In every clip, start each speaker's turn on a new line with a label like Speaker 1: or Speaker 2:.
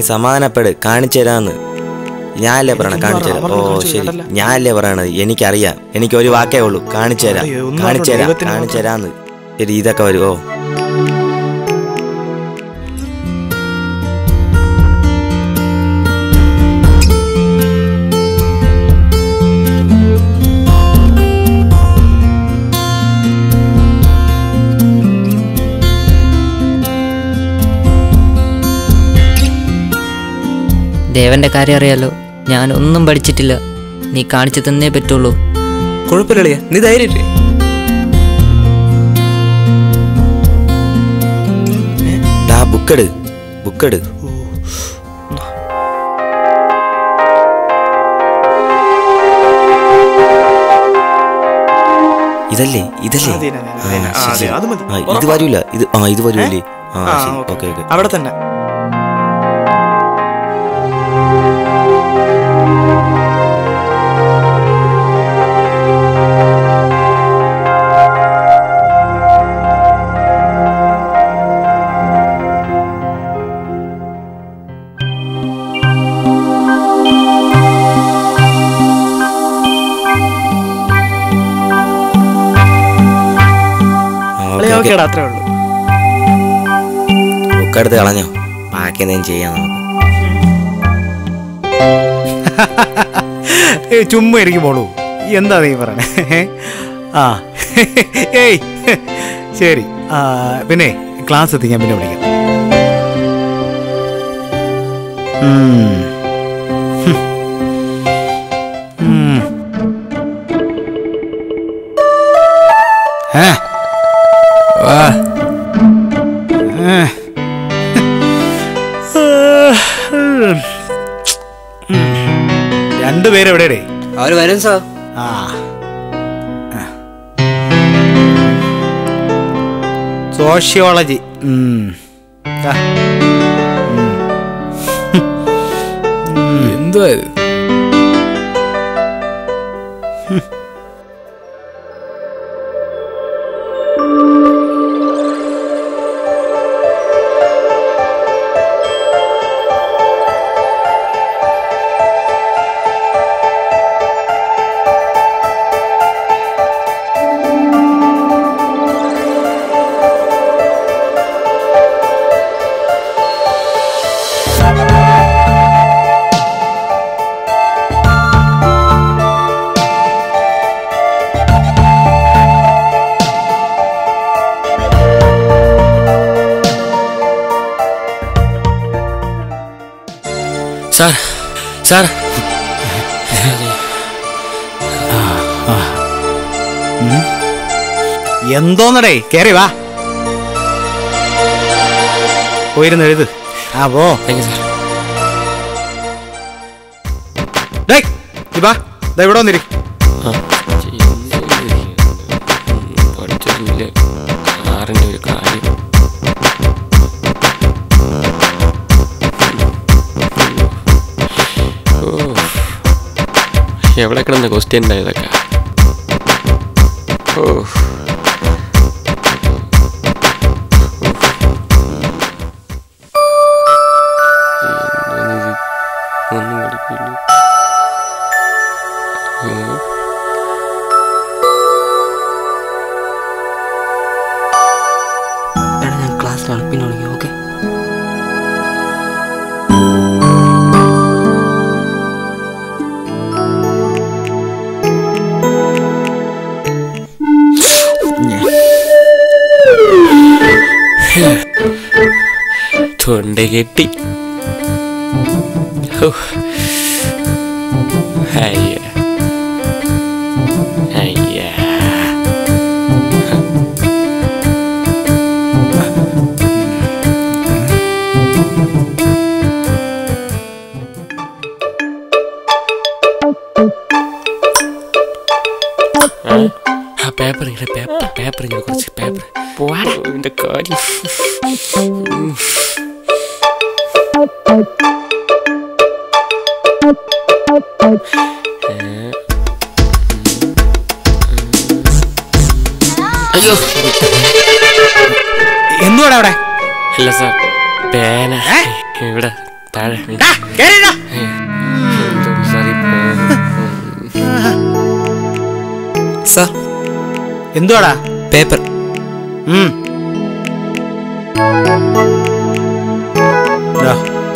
Speaker 1: സമാധാനപ്പെട് കാണിച്ചു തരാന്ന് ഞാനല്ലേ പറയണ കാണിച്ചു തരാം ഓ ശരി ഞാനല്ലേ പറയണത് എനിക്കറിയാം എനിക്ക് ഒരു വാക്കേ ഉള്ളൂ കാണിച്ചു തരാം
Speaker 2: അയ്യോ, ഒന്നും
Speaker 1: കാണിച്ചു
Speaker 2: വേണ്ട,
Speaker 1: തരാം
Speaker 2: ദൈവത്തിന്
Speaker 1: കാണിച്ചു തരാന്ന് ശരി ഇതൊക്കെ വരുമോ
Speaker 3: ദേവന്റെ കാര്യം അറിയാലോ ഞാൻ ഒന്നും പഠിച്ചിട്ടില്ല നീ കാണിച്ചു തന്നേ പറ്റുള്ളൂ
Speaker 2: കുഴപ്പമില്ല നീ ധൈര്യല്ലേ
Speaker 1: ഡാ ബുക്കെട് ബുക്കെട് ഇതല്ലേ ഇതല്ലേ
Speaker 2: അതേനെ,
Speaker 1: ആ,
Speaker 2: അതേനെ. ആ,
Speaker 1: ശരി,
Speaker 2: അതെ,
Speaker 1: ശരി.
Speaker 2: അത് മതി.
Speaker 1: ആ, ഇത്
Speaker 2: ഉറപ്പാ.
Speaker 1: വരൂല ഇത് ആ ഇത് വരൂലേ ആ
Speaker 2: ആ,
Speaker 1: ശരി
Speaker 2: ഓക്കേ,
Speaker 1: ഓക്കെ ഓക്കെ
Speaker 2: അവിടെ തന്നെ ഓക്കേടാ അത്രേ ഉള്ളൂ
Speaker 1: ബുക്കെടുത്ത് കളഞ്ഞോ ബാക്കി എന്തെങ്കിലും ചെയ്യാം നമുക്ക്
Speaker 2: ഏയ് ചുമ്മാ ഇരിക്കും മോളൂ എന്താ നീ പറയണേ ആ ഏയ് ശരി ആ, പിന്നെ ക്ലാസ് എത്തി ഞാൻ പിന്നെ വിളിക്കാം ഉം. ഹും. ഉം. ഏ? വാ. ഏ. രണ്ടുപേരും എവിടെയേ
Speaker 4: അവർ വരും സാർ
Speaker 2: ആ സോഷ്യോളജി
Speaker 4: എന്തുവാ ഇത് സാർ സാർ
Speaker 2: എന്തോന്നടേ കേറി വാ പോയിരുന്ന് എഴുത് ആ പോ
Speaker 4: താങ്ക് യു സാർ
Speaker 2: ഡേയ് നീ വാ ദാ ഇവിടെ വന്നിരി
Speaker 4: പഠിച്ചിട്ടില്ല ആറിൻ്റെ ഒരു കാര്യം ഓ. എവിടെ കിടന്ന ക്വസ്റ്റ്യൻ ഉണ്ടായതൊക്കെ ഓ എന്തോന്നിത്? ഒന്നും പഠിക്കില്ല ഉം.
Speaker 3: എടാ ഞാൻ ക്ലാസ്സിലാണ് പിന്നെ വിളിക്കാം ഓക്കെ
Speaker 4: തൊണ്ട കെട്ടി ഹോ. അയ്യ. അയ്യ. ആ, ആ പേപ്പർ ഇങ്ങനെ പേപ്പർ പേപ്പർ ഇങ്ങനെ കുറച്ച് പേപ്പർ പോവാ എന്റെ കാര്യം അയ്യോ
Speaker 2: എന്തുവാടാ അവിടെ
Speaker 4: അല്ല സാർ പേന ഇവിടെ താഴെ
Speaker 2: ഡാ, കേറിടാ.
Speaker 4: സാറി
Speaker 5: സാർ
Speaker 2: എന്തുവാടാ
Speaker 5: പേപ്പർ
Speaker 2: ഉം. ദാ.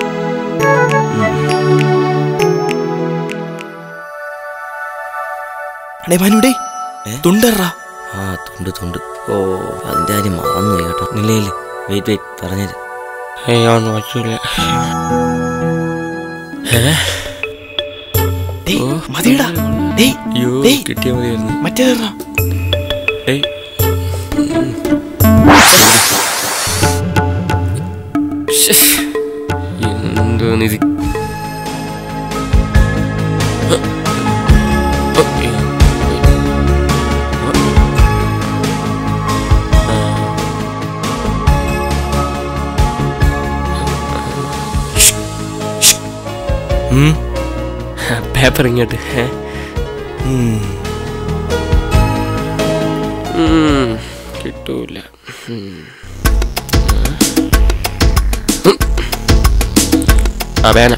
Speaker 5: ഡേ മനുടേ തുണ്ടറാ
Speaker 1: ആ തുണ്ട് തുണ്ട് ഓ അതിന്റെ കാര്യം മറന്നു പോയി കേട്ടോ നില്ല ഇല്ല വെയിറ്റ് വെയിറ്റ് പറഞ്ഞത്
Speaker 4: ഏയ് ഒന്നും പറ്റൂല
Speaker 5: ഡേയ് മതിയടാ ഡേയ്
Speaker 4: അയ്യോ
Speaker 5: ഡേയ്
Speaker 4: കിട്ടിയാ മതിയായിരുന്നു
Speaker 5: മറ്റേതാ
Speaker 4: ഏയ് എന്തോന്നിത് പേപ്പർ ഇങ്ങോട്ട് ഏ? ഉം, കിട്ടൂല ഉം. ആ പേന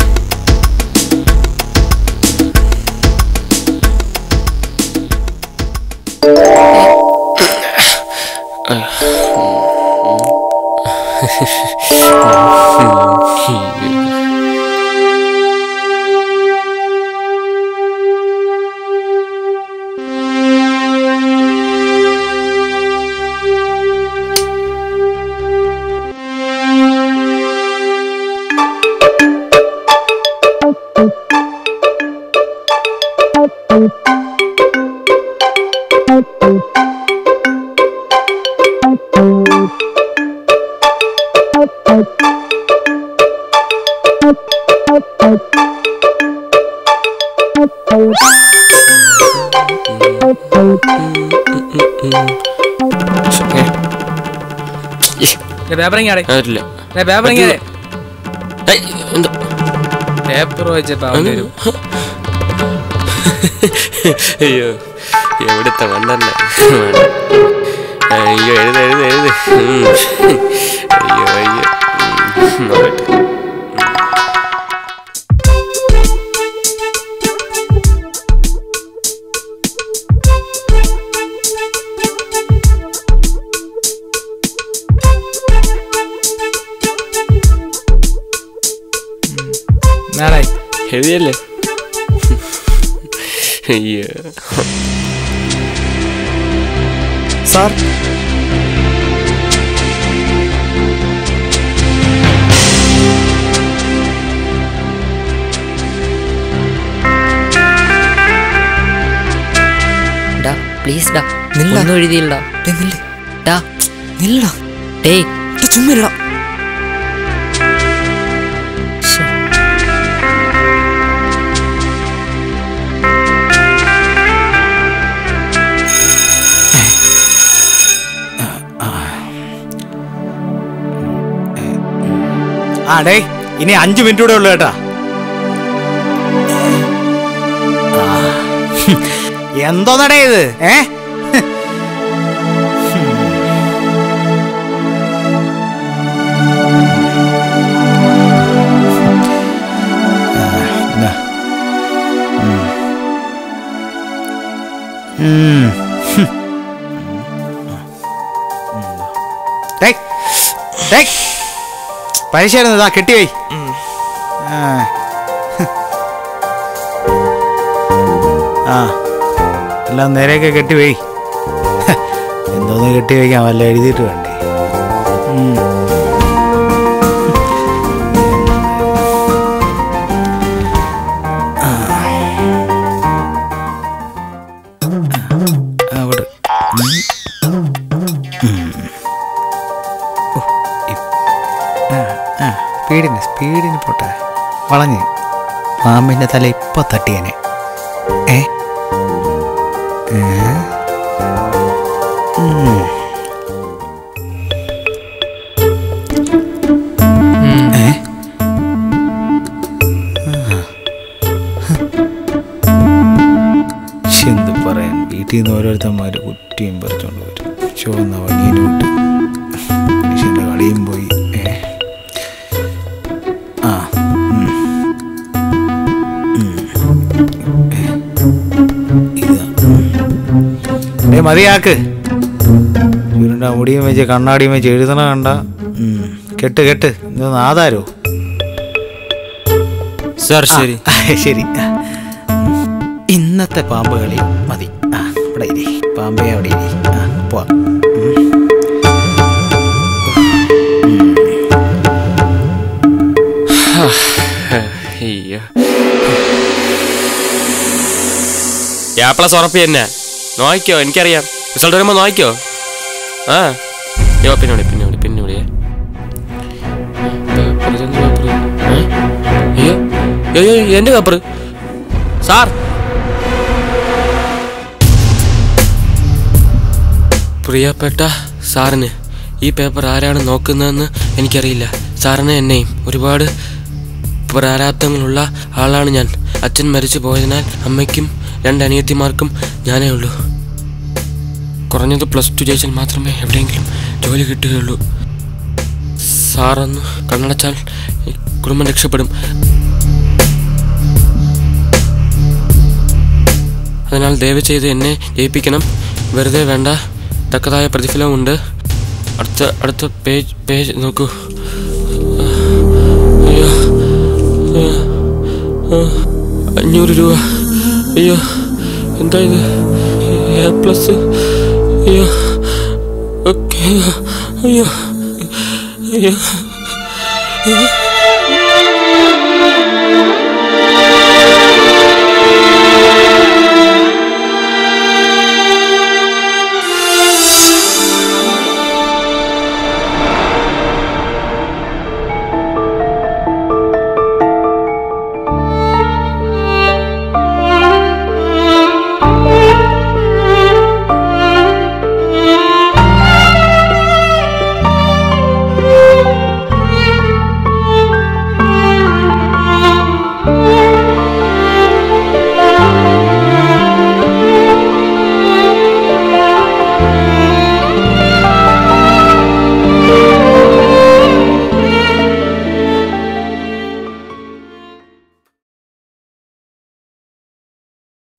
Speaker 5: പേപ്പർ ഇങ്ങാടെ
Speaker 4: അതില്ല
Speaker 5: പേപ്പർ ഇങ്ങനെ
Speaker 4: ഏയ്, എന്തോ
Speaker 5: പേപ്പർ വെച്ചപ്പോ അവൻ വരും
Speaker 4: അയ്യോ എവിടുത്തെ മണ്ടല്ല അയ്യോ എഴുത് എഴുത് എഴുത് ഉം. അയ്യോ അയ്യോ ഉം, നോക്കട്ടെ
Speaker 5: നാടായി
Speaker 4: എഴുതിയല്ലേ അയ്യോ
Speaker 5: സാർ
Speaker 3: ഡാ പ്ലീസ് ഡാ
Speaker 5: നില്ല.
Speaker 3: ഒന്നും എഴുതിയില്ലടാ
Speaker 5: ഡേയ് നില്ല്
Speaker 3: ഡാ
Speaker 5: നില്ലടാ
Speaker 3: ഡേയ്
Speaker 5: ഇത് ചുമ്മാ ഇല്ലടാ
Speaker 3: ശ്ശെ.
Speaker 2: ആ ഡേ ഇനി അഞ്ചു മിനിറ്റ് കൂടെ ഉള്ളു കേട്ടാ ആ. എന്തോന്നടേ ഇത് ഏ ഉം. ഡേയ്, ഡേയ്, പരീക്ഷ ആയിരുന്നു ഇതാ കെട്ടിവേ ആ ആ എല്ലാം നേരെയൊക്കെ കെട്ടിവേ എന്തോന്ന് കെട്ടി വയ്ക്കാൻ വല്ല എഴുതിയിട്ട് വേണ്ടേ ഉം. ആ. അവിടെ ഉം. ഉം. ഓ, ഇ- ആ, ആ, സ്പീഡിന് സ്പീഡിന് പോട്ടെ വളഞ്ഞ് പാമ്പിന്റെ തല ഇപ്പൊ തട്ടിയനെ ഏ ഏ? ഉം. ഏ? ആ. ശ്ശെ, എന്ത് പറയാൻ വീട്ടിൽ നിന്ന് ഓരോരുത്തന്മാർ കുറ്റിയും പറിച്ചോണ്ട് വരും ചുവന്ന വടിയിലോട്ട് മനുഷ്യന്റെ കളിയും പോയി ഏ ആ ഡേ മതിയാക്ക് ചുരുണ്ട മുടിയും വെച്ച് കണ്ണാടിയും വെച്ച് എഴുതണ കണ്ട ഉം. കെട്ട് കെട്ട് ഇതൊന്ന് ആധാരോ
Speaker 5: സാർ ശരി
Speaker 2: ആ, ശരി ആ. ഇന്നത്തെ പാമ്പ് കളി മതി ആ ഇവിടെ ഇരി പാമ്പേ അവിടെ ഇരി ആ പോവാം ഉം.
Speaker 4: അയ്യോ യാ പ്ലസ് ഉറപ്പ് തന്നെ നോക്കിക്കോ എനിക്കറിയാം റിസൾട്ട് വരുമ്പോൾ നോക്കിക്കോ ആ യോ പിന്നെ വിളി പിന്നെ വിളി പിന്നെ വിളിയേ പേപ്പർ ഇതെന്ത് പേപ്പർ ഏ? അയ്യോ അയ്യോ അയ്യോ, എൻ്റെ പേപ്പർ സാർ പ്രിയപ്പെട്ട സാറിന് ഈ പേപ്പർ ആരാണ് നോക്കുന്നതെന്ന് എനിക്കറിയില്ല സാറിന് എന്നെയും ഒരുപാട് പ്രാരാബ്ദങ്ങളുള്ള ആളാണ് ഞാൻ അച്ഛൻ മരിച്ചു പോയതിനാൽ അമ്മയ്ക്കും രണ്ട് അനിയത്തിമാർക്കും ഞാനേ ഉള്ളൂ കുറഞ്ഞത് പ്ലസ് ടു ജയിച്ചാൽ മാത്രമേ എവിടെയെങ്കിലും ജോലി കിട്ടുകയുള്ളൂ സാറൊന്ന് കണ്ണടച്ചാൽ ഈ കുടുംബം രക്ഷപ്പെടും അതിനാൽ ദയവ് ചെയ്ത് എന്നെ ജയിപ്പിക്കണം വെറുതെ വേണ്ട തക്കതായ പ്രതിഫലമുണ്ട് അടുത്ത അടുത്ത പേജ് പേജ് നോക്കൂ അയ്യോ അയ്യോ. ആ, അഞ്ഞൂറ് രൂപ അയ്യോ എന്താ ഇത് എ പ്ലസ് അയ്യോ ഓക്കെ അയ്യോ അയ്യോ അയ്യോ